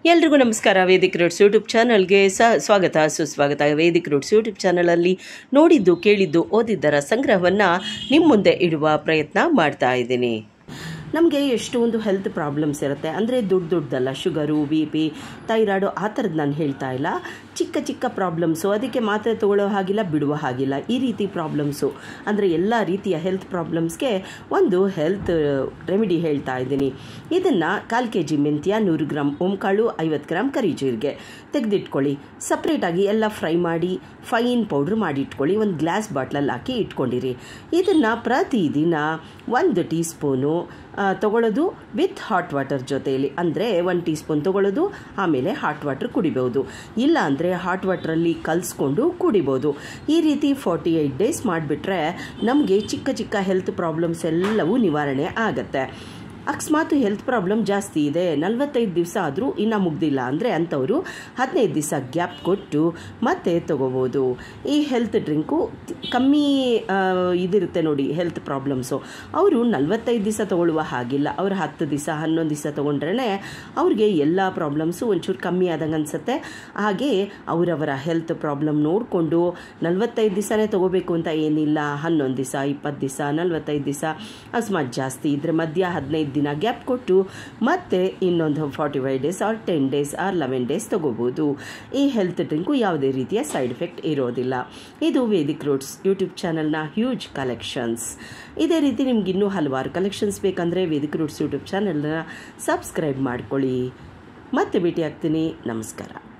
ಎಲ್ರಿಗೂ ನಮಸ್ಕಾರ Vedic Roots YouTube ಚಾನಲ್ಗೆ ಸ ಸ್ವಾಗತ ಸುಸ್ವಾಗತ ವೇದಿಕ್ ರೂಟ್ಸ್ ಯೂಟ್ಯೂಬ್ ಚಾನಲಲ್ಲಿ ನೋಡಿದ್ದು ಕೇಳಿದ್ದು ಓದಿದ್ದರ ಸಂಗ್ರಹವನ್ನು ನಿಮ್ಮ ಮುಂದೆ ಇಡುವ ಪ್ರಯತ್ನ ಮಾಡ್ತಾ ಇದ್ದೀನಿ ನಮಗೆ ಎಷ್ಟೊಂದು ಹೆಲ್ತ್ ಪ್ರಾಬ್ಲಮ್ಸ್ ಇರುತ್ತೆ ಅಂದರೆ ದೊಡ್ಡ ದೊಡ್ಡದಲ್ಲ ಶುಗರು ಬಿ ಪಿ ಥೈರಾಯ್ಡು ಆ ಥರದ್ದು ನಾನು ಹೇಳ್ತಾ ಇಲ್ಲ ಚಿಕ್ಕ ಚಿಕ್ಕ ಪ್ರಾಬ್ಲಮ್ಸು ಅದಕ್ಕೆ ಮಾತ್ರೆ ತಗೊಳ್ಳೋ ಹಾಗಿಲ್ಲ ಬಿಡುವ ಹಾಗಿಲ್ಲ ಈ ರೀತಿ ಪ್ರಾಬ್ಲಮ್ಸು ಅಂದರೆ ಎಲ್ಲ ರೀತಿಯ ಹೆಲ್ತ್ ಪ್ರಾಬ್ಲಮ್ಸ್ಗೆ ಒಂದು ಹೆಲ್ತ್ ರೆಮಿಡಿ ಹೇಳ್ತಾ ಇದ್ದೀನಿ ಇದನ್ನು ಕಾಲು ಕೆ ಜಿ ಮೆಂತ್ಯ ನೂರು ಗ್ರಾಮ್ ಓಂಕಾಳು ಐವತ್ತು ಗ್ರಾಮ್ ಕರಿ ಜೀರಿಗೆ ತೆಗೆದಿಟ್ಕೊಳ್ಳಿ ಸಪ್ರೇಟಾಗಿ ಎಲ್ಲ ಫ್ರೈ ಮಾಡಿ ಫೈನ್ ಪೌಡ್ರ್ ಮಾಡಿ ಇಟ್ಕೊಳ್ಳಿ ಒಂದು ಗ್ಲಾಸ್ ಬಾಟ್ಲಲ್ಲಿ ಹಾಕಿ ಇಟ್ಕೊಂಡಿರಿ ಇದನ್ನು ಪ್ರತಿದಿನ ಒಂದು ಟೀ ಸ್ಪೂನು ತಗೊಳ್ಳೋದು ವಿತ್ ಹಾಟ್ ವಾಟರ್ ಜೊತೆಯಲ್ಲಿ ಅಂದರೆ ಒನ್ ಟೀ ಸ್ಪೂನ್ ತೊಗೊಳ್ಳೋದು ಆಮೇಲೆ ಹಾಟ್ ವಾಟರ್ ಕುಡಿಬೋದು ಇಲ್ಲ ಅಂದರೆ ಹಾಟ್ ವಾಟ್ರಲ್ಲಿ ಕಲಿಸ್ಕೊಂಡು ಕುಡಿಬೋದು ಈ ರೀತಿ ಫಾರ್ಟಿ ಏಯ್ಟ್ ಡೇಸ್ ಮಾಡಿಬಿಟ್ರೆ ನಮಗೆ ಚಿಕ್ಕ ಚಿಕ್ಕ ಹೆಲ್ತ್ ಪ್ರಾಬ್ಲಮ್ಸ್ ಎಲ್ಲವೂ ನಿವಾರಣೆ ಆಗುತ್ತೆ ಅಕಸ್ಮಾತ್ ಹೆಲ್ತ್ ಪ್ರಾಬ್ಲಮ್ ಜಾಸ್ತಿ ಇದೆ ನಲವತ್ತೈದು ದಿವಸ ಆದರೂ ಇನ್ನೂ ಮುಗ್ದಿಲ್ಲ ಅಂದರೆ ಅಂಥವರು ಹದಿನೈದು ದಿವಸ ಗ್ಯಾಪ್ ಕೊಟ್ಟು ಮತ್ತೆ ತಗೋಬೋದು ಈ ಹೆಲ್ತ್ ಡ್ರಿಂಕು ಕಮ್ಮಿ ಇದಿರುತ್ತೆ ನೋಡಿ ಹೆಲ್ತ್ ಪ್ರಾಬ್ಲಮ್ಸು ಅವರು ನಲವತ್ತೈದು ದಿವಸ ತಗೊಳ್ಳುವ ಹಾಗಿಲ್ಲ ಅವ್ರು ಹತ್ತು ದಿವಸ ಹನ್ನೊಂದು ದಿವಸ ತೊಗೊಂಡ್ರೇ ಅವ್ರಿಗೆ ಎಲ್ಲ ಪ್ರಾಬ್ಲಮ್ಸು ಒಂಚೂರು ಕಮ್ಮಿ ಆದಂಗೆ ಅನಿಸುತ್ತೆ ಹಾಗೆ ಅವರವರ ಹೆಲ್ತ್ ಪ್ರಾಬ್ಲಮ್ ನೋಡಿಕೊಂಡು ನಲವತ್ತೈದು ದಿವಸನೇ ತೊಗೋಬೇಕು ಅಂತ ಏನಿಲ್ಲ ಹನ್ನೊಂದು ದಿವಸ ಇಪ್ಪತ್ತು ದಿವಸ ನಲವತ್ತೈದು ದಿವಸ ಅಕಸ್ಮಾತ್ ಜಾಸ್ತಿ ಇದ್ರೆ ಮಧ್ಯ ಹದಿನೈದು ದಿನ ಗ್ಯಾಪ್ ಕೊಟ್ಟು ಮತ್ತೆ ಇನ್ನೊಂದು forty five days or ten days or eleven days ತೊಗೋಬೋದು ಈ ಹೆಲ್ತ್ ಡ್ರಿಂಕು ಯಾವುದೇ ರೀತಿಯ ಸೈಡ್ ಎಫೆಕ್ಟ್ ಇರೋದಿಲ್ಲ ಇದು ವೇದಿಕ್ ರೂಟ್ಸ್ ಯೂಟ್ಯೂಬ್ ಚಾನಲ್ನ ಹ್ಯೂಜ್ ಕಲೆಕ್ಷನ್ಸ್ ಇದೇ ರೀತಿ ನಿಮ್ಗೆ ಇನ್ನೂ ಹಲವಾರು ಕಲೆಕ್ಷನ್ಸ್ ಬೇಕಂದರೆ ವೇದಿಕ್ ರೂಟ್ಸ್ ಯೂಟ್ಯೂಬ್ ಚಾನಲ್ನ ಸಬ್ಸ್ಕ್ರೈಬ್ ಮಾಡ್ಕೊಳ್ಳಿ ಮತ್ತೆ ಭೇಟಿ ಆಗ್ತೀನಿ ನಮಸ್ಕಾರ